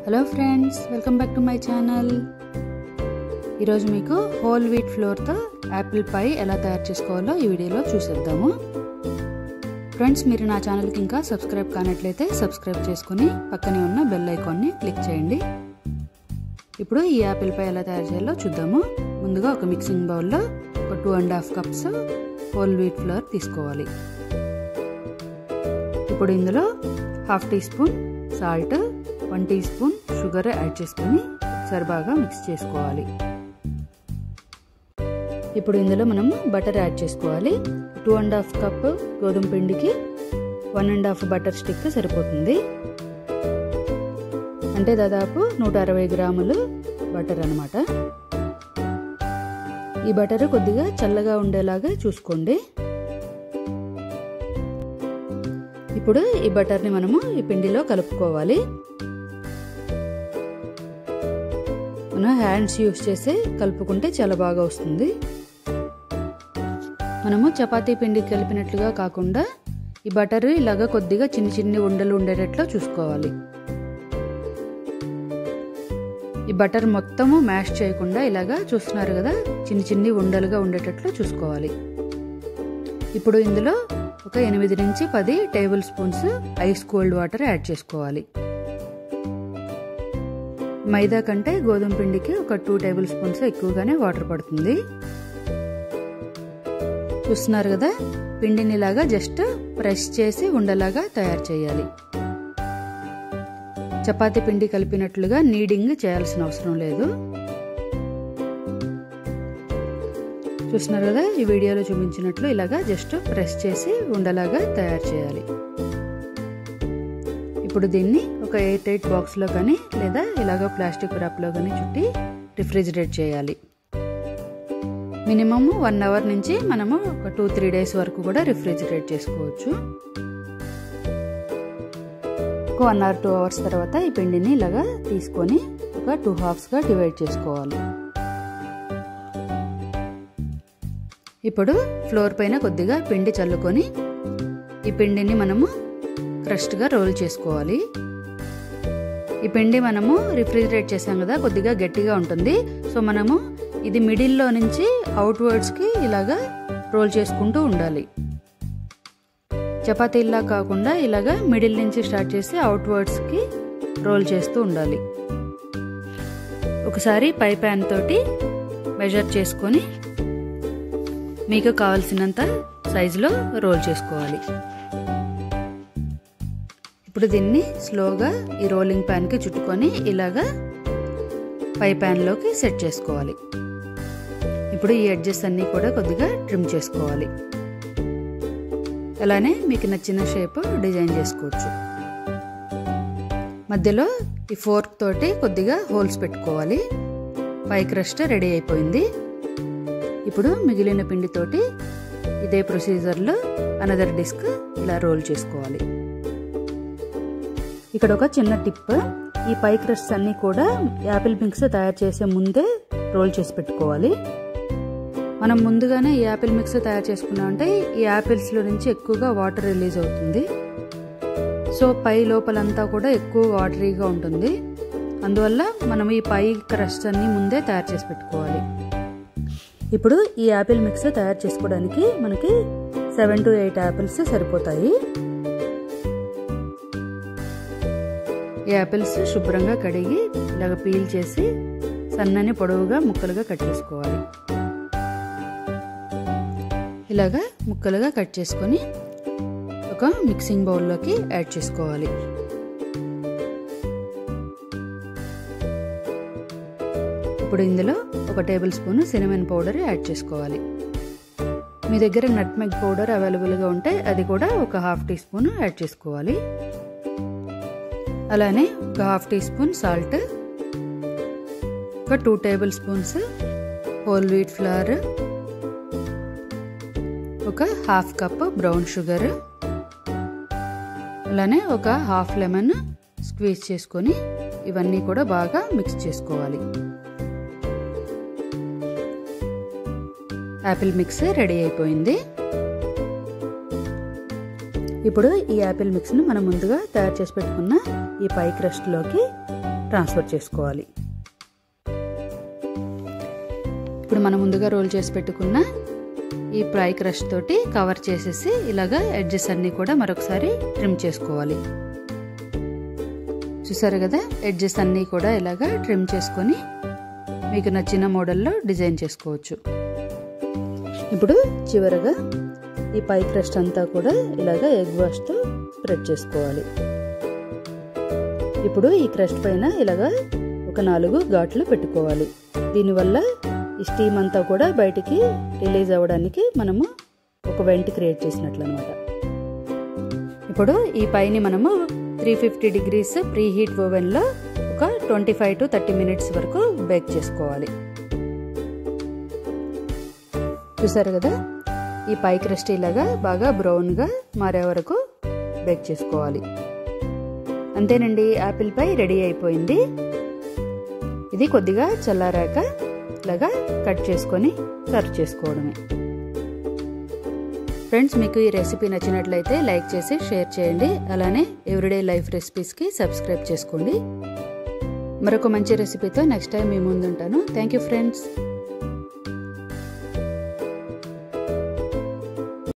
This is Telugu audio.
hello friends welcome back to my channel ఈరోజు మీకు హోల్ వీట్ ఫ్లోర్తో యాపిల్ పై ఎలా తయారు చేసుకోవాలో ఈ వీడియోలో చూసేద్దాము ఫ్రెండ్స్ మీరు నా ఛానల్కి ఇంకా సబ్స్క్రైబ్ కానట్లయితే సబ్స్క్రైబ్ చేసుకుని పక్కనే ఉన్న బెల్ ఐకాన్ని క్లిక్ చేయండి ఇప్పుడు ఈ యాపిల్ పై ఎలా తయారు చేయాలో చూద్దాము ముందుగా ఒక మిక్సింగ్ బౌల్లో ఒక two and half cups whole wheat flour తీసుకోవాలి ఇప్పుడు ఇందులో half teaspoon salt one teaspoon sugar add చేసుకొని ఒకసారి బాగా మిక్స్ చేసుకోవాలి ఇప్పుడు ఇందులో మనం బటర్ యాడ్ చేసుకోవాలి టూ అండ్ హాఫ్ కప్ గోధుమ పిండికి one and half butter stick సరిపోతుంది అంటే దాదాపు నూట అరవై గ్రాములు బటర్ అనమాట ఈ బటర్ కొద్దిగా చల్లగా ఉండేలాగా చూసుకోండి ఇప్పుడు ఈ బటర్ని మనము ఈ పిండిలో కలుపుకోవాలి మనం హ్యాండ్స్ యూస్ చేసి కలుపుకుంటే చాలా బాగా వస్తుంది మనము చపాతీ పిండి కలిపినట్లుగా కాకుండా ఈ బటర్ ఇలాగా కొద్దిగా చిన్న చిన్ని ఉండలు ఉండేటట్లు చూసుకోవాలి ఈ బటర్ మొత్తము మ్యాష్ చేయకుండా ఇలాగా చూస్తున్నారు కదా చిన్ని చిన్ని ఉండలుగా ఉండేటట్లు చూసుకోవాలి ఇప్పుడు ఇందులో ఒక ఎనిమిది నుంచి పది tablespoons ice cold water add చేసుకోవాలి మైదా కంటే గోధుమ పిండికి ఒక టూ టేబుల్ స్పూన్స్ ఎక్కువగానే వాటర్ పడుతుంది చూస్తున్నారు కదా పిండిని ఇలాగా జస్ట్ ప్రెస్ చేసి ఉండలాగా తయారు చేయాలి చపాతీ పిండి కలిపినట్లుగా నీడింగ్ చేయాల్సిన అవసరం లేదు చూస్తున్నారు కదా ఈ వీడియోలో చూపించినట్లు ఇలాగా జస్ట్ ప్రెస్ చేసి ఉండలాగా తయారు చేయాలి ఇప్పుడు దీన్ని ఒక ఎయిట్ ఎయిట్ బాక్స్లో కానీ లేదా ఇలాగ ప్లాస్టిక్ ర్యాప్లో కానీ చుట్టి రిఫ్రిజిరేట్ చేయాలి మినిమమ్ వన్ అవర్ నుంచి మనము ఒక టూ త్రీ డేస్ వరకు కూడా రిఫ్రిజిరేట్ చేసుకోవచ్చు ఒక వన్ అవర్ టూ అవర్స్ తర్వాత ఈ పిండిని ఇలాగా తీసుకొని ఒక టూ హాఫ్స్గా డివైడ్ చేసుకోవాలి ఇప్పుడు ఫ్లోర్ పైన కొద్దిగా పిండి చల్లుకొని ఈ పిండిని మనము క్రస్ట్గా రోల్ చేసుకోవాలి ఈ పిండి మనము రిఫ్రిజిరేట్ చేసాం కదా కొద్దిగా గట్టిగా ఉంటుంది సో మనము ఇది మిడిల్లో నుంచి అవుట్వర్డ్స్కి ఇలాగా రోల్ చేసుకుంటూ ఉండాలి చపాతీలా కాకుండా ఇలాగా మిడిల్ నుంచి స్టార్ట్ చేసి అవుట్వర్డ్స్కి రోల్ చేస్తూ ఉండాలి ఒకసారి పై ప్యాన్ తోటి మెజర్ చేసుకొని మీకు కావాల్సినంత సైజులో రోల్ చేసుకోవాలి ఇప్పుడు దీన్ని స్లోగా ఈ రోలింగ్ ప్యాన్కి చుట్టుకొని ఇలాగా పై ప్యాన్లోకి సెట్ చేసుకోవాలి ఇప్పుడు ఈ ఎడ్జెస్ అన్నీ కూడా కొద్దిగా ట్రిమ్ చేసుకోవాలి అలానే మీకు నచ్చిన షేప్ డిజైన్ చేసుకోవచ్చు మధ్యలో ఈ ఫోర్క్ తోటి కొద్దిగా హోల్స్ పెట్టుకోవాలి పై క్రస్ట్ రెడీ అయిపోయింది ఇప్పుడు మిగిలిన పిండితోటి ఇదే ప్రొసీజర్లో అనదర్ డిస్క్ ఇలా రోల్ చేసుకోవాలి ఇక్కడ ఒక చిన్న టిప్ ఈ పై క్రస్ట్స్ అన్నీ కూడా యాపిల్ మిక్స్ తయారు చేసే ముందే రోల్ చేసి పెట్టుకోవాలి మనం ముందుగానే ఈ యాపిల్ మిక్స్ తయారు చేసుకున్నామంటే ఈ యాపిల్స్లో నుంచి ఎక్కువగా వాటర్ రిలీజ్ అవుతుంది సో పై లోపలంతా కూడా ఎక్కువ వాటరీగా ఉంటుంది అందువల్ల మనం ఈ పై క్రస్ట్ అన్నీ ముందే తయారు చేసి పెట్టుకోవాలి ఇప్పుడు ఈ యాపిల్ మిక్స్ తయారు చేసుకోవడానికి మనకి సెవెన్ టు ఎయిట్ యాపిల్స్ సరిపోతాయి ఈ యాపిల్స్ శుభ్రంగా కడిగి ఇలాగ పీల్ చేసి సన్నని పొడవుగా ముక్కలుగా కట్ చేసుకోవాలి ఇలాగా ముక్కలుగా కట్ చేసుకొని ఒక మిక్సింగ్ బౌల్లోకి యాడ్ చేసుకోవాలి ఇప్పుడు ఇందులో ఒక tablespoon cinnamon powder add చేసుకోవాలి మీ దగ్గర నట్మెగ్ పౌడర్ అవైలబుల్గా ఉంటే అది కూడా ఒక హాఫ్ టీ స్పూన్ యాడ్ చేసుకోవాలి అలానే ఒక హాఫ్ టీ స్పూన్ సాల్ట్ ఒక two tablespoons whole wheat flour ఒక హాఫ్ కప్ బ్రౌన్ షుగర్ అలానే ఒక హాఫ్ లెమన్ స్క్వీజ్ చేసుకొని ఇవన్నీ కూడా బాగా మిక్స్ చేసుకోవాలి యాపిల్ మిక్స్ రెడీ అయిపోయింది ఇప్పుడు ఈ యాపిల్ మిక్స్ను మనం ముందుగా తయారు చేసి పెట్టుకున్న ఈ పై క్రస్ట్లోకి ట్రాన్స్ఫర్ చేసుకోవాలి ఇప్పుడు మనం ముందుగా రోల్ చేసి పెట్టుకున్న ఈ ఫ్రై క్రష్ తోటి కవర్ చేసేసి ఇలాగా ఎడ్జెస్ అన్నీ కూడా మరొకసారి ట్రిమ్ చేసుకోవాలి చూసారు కదా ఎడ్జెస్ అన్నీ కూడా ఇలాగా ట్రిమ్ చేసుకొని మీకు నచ్చిన మోడల్లో డిజైన్ చేసుకోవచ్చు ఇప్పుడు చివరగా ఈ పై క్రస్ట్ అంతా కూడా ఇలాగా ఎగ్ వాష్తో స్ప్రెడ్ చేసుకోవాలి ఇప్పుడు ఈ క్రస్ట్ పైన ఇలాగా ఒక నాలుగు ఘాట్లు పెట్టుకోవాలి దీనివల్ల ఈ స్టీమ్ అంతా కూడా బయటికి రిలీజ్ అవ్వడానికి మనము ఒక వెంట్ క్రియేట్ చేసినట్లు అనమాట ఇప్పుడు ఈ పైని మనము three fifty degrees preheat ఓవెన్లో ఒక twenty five to thirty minutes వరకు బేక్ చేసుకోవాలి చూసారు కదా ఈ పై క్రస్ట్ ఇలాగా బాగా బ్రౌన్గా మారే వరకు బేక్ చేసుకోవాలి అంతేనండి యాపిల్ పై రెడీ అయిపోయింది ఇది కొద్దిగా చల్లారాక ఇలాగా కట్ చేసుకొని సర్వ్ చేసుకోవడమే ఫ్రెండ్స్ మీకు ఈ రెసిపీ నచ్చినట్లయితే లైక్ చేసి షేర్ చేయండి అలానే ఎవ్రీడే లైఫ్ రెసిపీస్కి సబ్స్క్రైబ్ చేసుకోండి మరొక మంచి రెసిపీతో నెక్స్ట్ టైం మీ ముందుంటాను థ్యాంక్ యూ ఫ్రెండ్స్